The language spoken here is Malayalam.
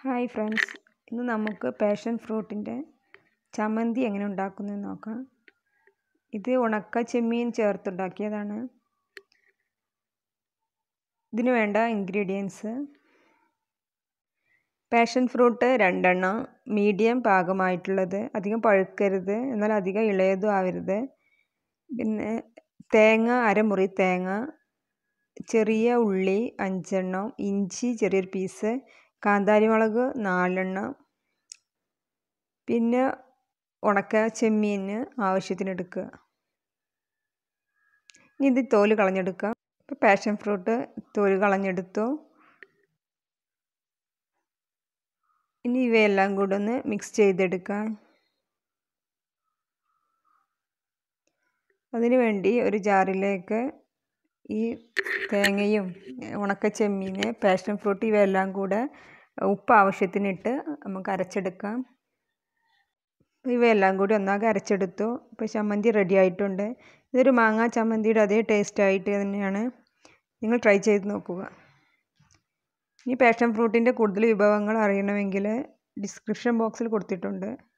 ഹായ് ഫ്രണ്ട്സ് ഇന്ന് നമുക്ക് പാഷൻ ഫ്രൂട്ടിൻ്റെ ചമ്മന്തി എങ്ങനെ ഉണ്ടാക്കുന്നതെന്ന് നോക്കാം ഇത് ഉണക്ക ചെമ്മീൻ ചേർത്തുണ്ടാക്കിയതാണ് ഇതിന് വേണ്ട ഇൻഗ്രീഡിയൻസ് പാഷൻ ഫ്രൂട്ട് രണ്ടെണ്ണം മീഡിയം പാകമായിട്ടുള്ളത് അധികം പഴുക്കരുത് എന്നാൽ അധികം ഇളയതും ആവരുത് പിന്നെ തേങ്ങ അരമുറി തേങ്ങ ചെറിയ ഉള്ളി അഞ്ചെണ്ണം ഇഞ്ചി ചെറിയൊരു പീസ് കാന്താരി മുളക് നാലെണ്ണം പിന്നെ ഉണക്ക ചെമ്മീന് ആവശ്യത്തിന് എടുക്കുക ഇനി ഇത് തോല് കളഞ്ഞെടുക്കാം ഇപ്പോൾ പാഷൻ ഫ്രൂട്ട് തോല് കളഞ്ഞെടുത്തു ഇനി ഇവയെല്ലാം കൂടെ ഒന്ന് മിക്സ് ചെയ്തെടുക്കാം അതിനു വേണ്ടി ഒരു ജാറിലേക്ക് ഈ തേങ്ങയും ഉണക്ക ചെമ്മീന് പാഷൻ ഫ്രൂട്ട് ഇവയെല്ലാം കൂടെ ഉപ്പ് ആവശ്യത്തിനിട്ട് നമുക്ക് അരച്ചെടുക്കാം ഇവയെല്ലാം കൂടി ഒന്നാകെ അരച്ചെടുത്തു ഇപ്പോൾ ചമ്മന്തി റെഡി ആയിട്ടുണ്ട് ഇതൊരു മാങ്ങാ ചമ്മന്തിയുടെ അതേ ടേസ്റ്റ് ആയിട്ട് തന്നെയാണ് നിങ്ങൾ ട്രൈ ചെയ്ത് നോക്കുക ഇനി പാഷൻ ഫ്രൂട്ടിൻ്റെ കൂടുതൽ വിഭവങ്ങൾ അറിയണമെങ്കിൽ ഡിസ്ക്രിപ്ഷൻ ബോക്സിൽ കൊടുത്തിട്ടുണ്ട്